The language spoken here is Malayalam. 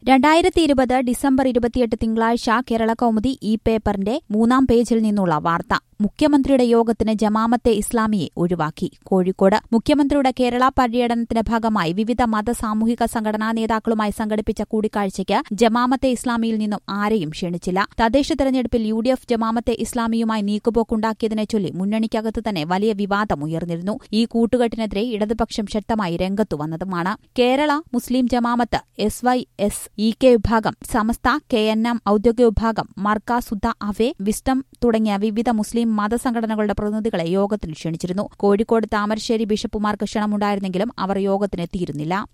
രണ്ടായിരത്തി ഇരുപത് ഡിസംബർ ഇരുപത്തിയെട്ട് തിങ്കളാഴ്ച കേരള കൗമുദി ഈ പേപ്പറിന്റെ മൂന്നാം പേജിൽ നിന്നുള്ള വാർത്ത മുഖ്യമന്ത്രിയുടെ യോഗത്തിന് ജമാമത്തെ ഇസ്ലാമിയെ ഒഴിവാക്കി കോഴിക്കോട് മുഖ്യമന്ത്രിയുടെ കേരള പര്യടനത്തിന്റെ ഭാഗമായി വിവിധ മത സാമൂഹിക സംഘടനാ നേതാക്കളുമായി സംഘടിപ്പിച്ച കൂടിക്കാഴ്ചയ്ക്ക് ജമാമത്തെ ഇസ്ലാമിയിൽ നിന്നും ആരെയും ക്ഷണിച്ചില്ല തദ്ദേശ തെരഞ്ഞെടുപ്പിൽ യു ഡി എഫ് ജമാമത്തെ ഇസ്ലാമിയുമായി നീക്കുപോക്കുണ്ടാക്കിയതിനെ ചൊല്ലി മുന്നണിക്കകത്ത് തന്നെ വലിയ വിവാദം ഉയർന്നിരുന്നു ഈ കൂട്ടുകെട്ടിനെതിരെ ഇടതുപക്ഷം ശക്തമായി രംഗത്തു വന്നതുമാണ് Kerala Muslim Jamaath S Y S E K വിഭാഗം സമസ്ത കെ എൻ എം ഔദ്യോഗിക വിഭാഗം മർക്ക സുദ്ധ അവെ വിസ്റ്റം തുടങ്ങിയ വിവിധ മുസ്ലിം മതസംഘടനകളുടെ പ്രതിനിധികളെ യോഗത്തിന് ക്ഷണിച്ചിരുന്നു കോഴിക്കോട് താമരശ്ശേരി ബിഷപ്പുമാർക്ക് ക്ഷണമുണ്ടായിരുന്നെങ്കിലും അവർ യോഗത്തിനെത്തിയിരുന്നില്ല